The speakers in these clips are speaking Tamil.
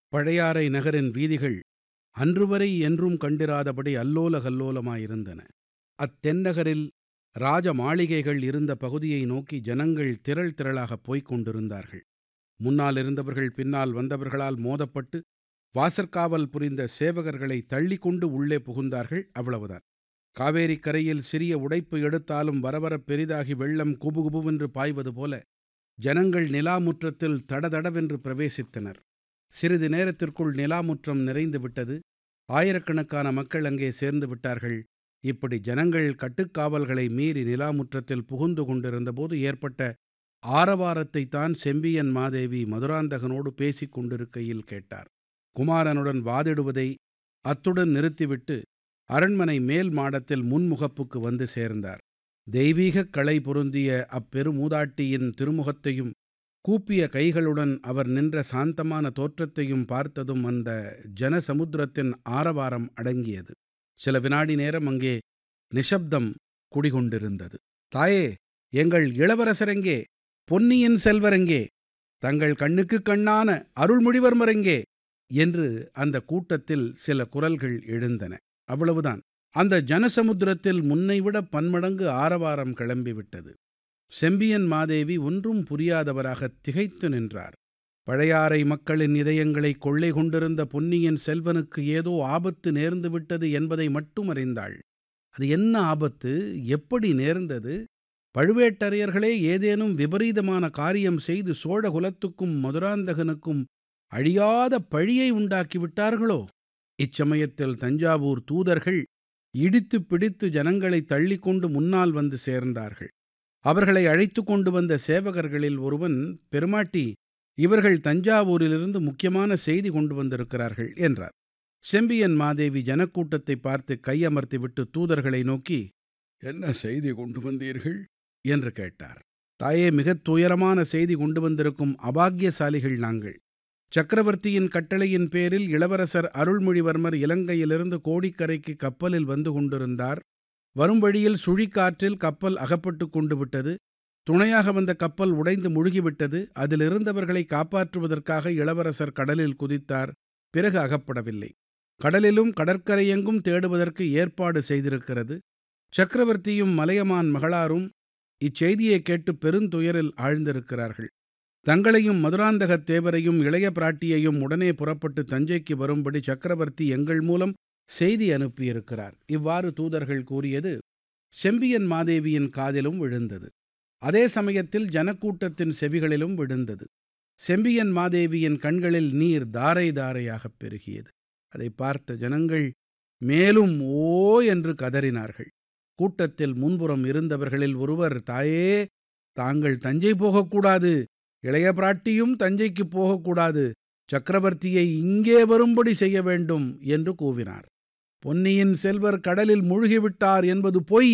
பழையாறை நகரின் வீதிகள் அன்றுவரை என்றும் கண்டிராதபடி அல்லோல கல்லோலமாயிருந்தன அத்தென்னகரில் ராஜ மாளிகைகள் இருந்த பகுதியை நோக்கி ஜனங்கள் திரள் திரளாகப் போய்க் கொண்டிருந்தார்கள் முன்னால் இருந்தவர்கள் பின்னால் வந்தவர்களால் மோதப்பட்டு வாசற்காவல் புரிந்த சேவகர்களை தள்ளிக் கொண்டு உள்ளே புகுந்தார்கள் அவ்வளவுதான் காவேரிக் கரையில் சிறிய உடைப்பு எடுத்தாலும் வரவரப் பெரிதாகி வெள்ளம் குபுகுபுவென்று பாய்வது போல ஜனங்கள் நிலாமுற்றத்தில் தடதடவென்று பிரவேசித்தனர் சிறிது நேரத்திற்குள் நிலாமுற்றம் நிறைந்து விட்டது ஆயிரக்கணக்கான மக்கள் அங்கே சேர்ந்து விட்டார்கள் இப்படி ஜனங்கள் கட்டுக்காவல்களை மீறி நிலாமுற்றத்தில் புகுந்து கொண்டிருந்தபோது ஏற்பட்ட ஆரவாரத்தைத்தான் செம்பியன் மாதேவி மதுராந்தகனோடு பேசிக் கொண்டிருக்கையில் கேட்டார் குமாரனுடன் வாதிடுவதை அத்துடன் நிறுத்திவிட்டு அரண்மனை மேல் மாடத்தில் முன்முகப்புக்கு வந்து சேர்ந்தார் தெய்வீகக் களை பொருந்திய அப்பெருமூதாட்டியின் திருமுகத்தையும் கூப்பிய கைகளுடன் அவர் நின்ற சாந்தமான தோற்றத்தையும் பார்த்ததும் அந்த ஜனசமுத்திரத்தின் ஆரவாரம் அடங்கியது சில வினாடி நேரம் அங்கே நிசப்தம் குடிகொண்டிருந்தது தாயே எங்கள் இளவரசரெங்கே பொன்னியின் செல்வரெங்கே தங்கள் கண்ணுக்குக் கண்ணான அருள்மொழிவர்மரெங்கே என்று அந்த கூட்டத்தில் சில குரல்கள் எழுந்தன அவ்வளவுதான் அந்த ஜனசமுத்திரத்தில் முன்னைவிட பன்மடங்கு ஆரவாரம் கிளம்பிவிட்டது செம்பியன் மாதேவி ஒன்றும் புரியாதவராக திகைத்து நின்றார் பழையாறை மக்களின் இதயங்களை கொள்ளை கொண்டிருந்த பொன்னியின் செல்வனுக்கு ஏதோ ஆபத்து நேர்ந்து விட்டது என்பதை மட்டும் அறிந்தாள் அது என்ன ஆபத்து எப்படி நேர்ந்தது பழுவேட்டரையர்களே ஏதேனும் விபரீதமான காரியம் செய்து சோழகுலத்துக்கும் மதுராந்தகனுக்கும் அழியாத பழியை உண்டாக்கிவிட்டார்களோ இச்சமயத்தில் தஞ்சாவூர் தூதர்கள் இடித்து பிடித்து ஜனங்களை தள்ளிக்கொண்டு முன்னால் வந்து சேர்ந்தார்கள் அவர்களை அழைத்து கொண்டு வந்த சேவகர்களில் ஒருவன் பெருமாட்டி இவர்கள் தஞ்சாவூரிலிருந்து முக்கியமான செய்தி கொண்டு வந்திருக்கிறார்கள் என்றார் செம்பியன் மாதேவி ஜனக்கூட்டத்தை பார்த்து கையமர்த்திவிட்டு தூதர்களை நோக்கி என்ன செய்தி கொண்டு வந்தீர்கள் என்று கேட்டார் தாயே மிகத் துயரமான செய்தி கொண்டு வந்திருக்கும் அபாக்கியசாலிகள் நாங்கள் சக்கரவர்த்தியின் கட்டளையின் பேரில் இளவரசர் அருள்மொழிவர்மர் இலங்கையிலிருந்து கோடிக்கரைக்கு கப்பலில் வந்து கொண்டிருந்தார் வரும் வழியில் சுழிக்காற்றில் கப்பல் அகப்பட்டு கொண்டு விட்டது துணையாக வந்த கப்பல் உடைந்து முழுகிவிட்டது அதில் இருந்தவர்களை காப்பாற்றுவதற்காக இளவரசர் கடலில் குதித்தார் பிறகு அகப்படவில்லை கடலிலும் கடற்கரையெங்கும் தேடுவதற்கு ஏற்பாடு செய்திருக்கிறது சக்கரவர்த்தியும் மலையமான் மகளாரும் இச்செய்தியை கேட்டு பெருந்துயரில் ஆழ்ந்திருக்கிறார்கள் தங்களையும் மதுராந்தகத் தேவரையும் இளைய பிராட்டியையும் உடனே புறப்பட்டு தஞ்சைக்கு வரும்படி சக்கரவர்த்தி எங்கள் மூலம் செய்தி அனுப்பியிருக்கிறார் இவ்வாறு தூதர்கள் கூறியது செம்பியன் மாதேவியின் காதிலும் விழுந்தது அதே சமயத்தில் ஜனக்கூட்டத்தின் செவிகளிலும் விழுந்தது செம்பியன் மாதேவியின் கண்களில் நீர் தாரை தாரையாகப் பெருகியது அதை பார்த்த ஜனங்கள் மேலும் ஓ என்று கதறினார்கள் கூட்டத்தில் முன்புறம் இருந்தவர்களில் ஒருவர் தாயே தாங்கள் தஞ்சை போகக்கூடாது இளைய பிராட்டியும் தஞ்சைக்கு போகக்கூடாது சக்கரவர்த்தியை இங்கே வரும்படி செய்ய வேண்டும் என்று கூவினார் பொன்னியின் செல்வர் கடலில் மூழ்கிவிட்டார் என்பது பொய்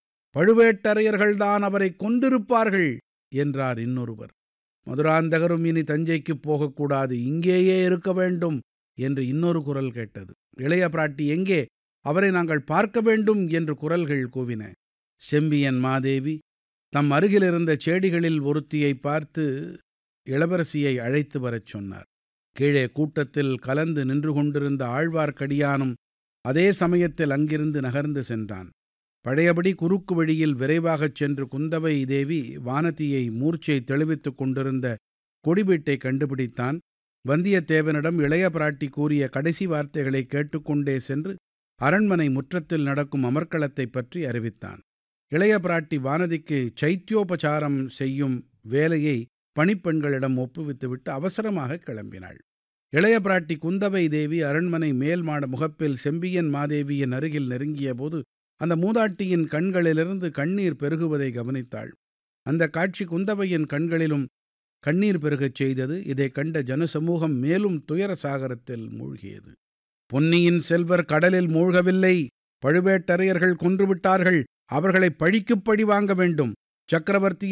பழுவேட்டரையர்கள்தான் அவரை கொண்டிருப்பார்கள் என்றார் இன்னொருவர் மதுராந்தகரும் இனி தஞ்சைக்கு போகக்கூடாது இங்கேயே இருக்க வேண்டும் என்று இன்னொரு குரல் கேட்டது இளைய பிராட்டி எங்கே அவரை நாங்கள் பார்க்க வேண்டும் என்று குரல்கள் கூவின செம்பியன் மாதேவி தம் அருகிலிருந்த செடிகளில் ஒருத்தியை பார்த்து இளவரசியை அழைத்து வரச் சொன்னார் கீழே கூட்டத்தில் கலந்து நின்று கொண்டிருந்த ஆழ்வார்க்கடியானும் அதே சமயத்தில் அங்கிருந்து நகர்ந்து சென்றான் பழையபடி குறுக்கு வழியில் விரைவாகச் சென்று குந்தவை தேவி வானதியை மூர்ச்சை தெளிவித்துக் கொண்டிருந்த கொடிவீட்டை கண்டுபிடித்தான் வந்தியத்தேவனிடம் இளைய பிராட்டி கூறிய கடைசி வார்த்தைகளை கேட்டுக்கொண்டே சென்று அரண்மனை முற்றத்தில் நடக்கும் அமர்க்களத்தைப் பற்றி அறிவித்தான் இளைய பிராட்டி வானதிக்கு சைத்தியோபசாரம் செய்யும் வேலையை பணிப்பெண்களிடம் ஒப்புவித்துவிட்டு அவசரமாக கிளம்பினாள் இளைய பிராட்டி குந்தவை தேவி அரண்மனை மேல் மாட முகப்பில் செம்பியன் மாதேவியின் அருகில் நெருங்கியபோது அந்த மூதாட்டியின் கண்களிலிருந்து கண்ணீர் பெருகுவதை கவனித்தாள் அந்த காட்சி குந்தவையின் கண்களிலும் கண்ணீர் பெருகச் செய்தது இதைக் கண்ட ஜனசமூகம் மேலும் துயர சாகரத்தில் மூழ்கியது பொன்னியின் செல்வர் கடலில் மூழ்கவில்லை பழுவேட்டரையர்கள் கொன்றுவிட்டார்கள் அவர்களை பழிக்குப் பழி வாங்க வேண்டும் சக்கரவர்த்தி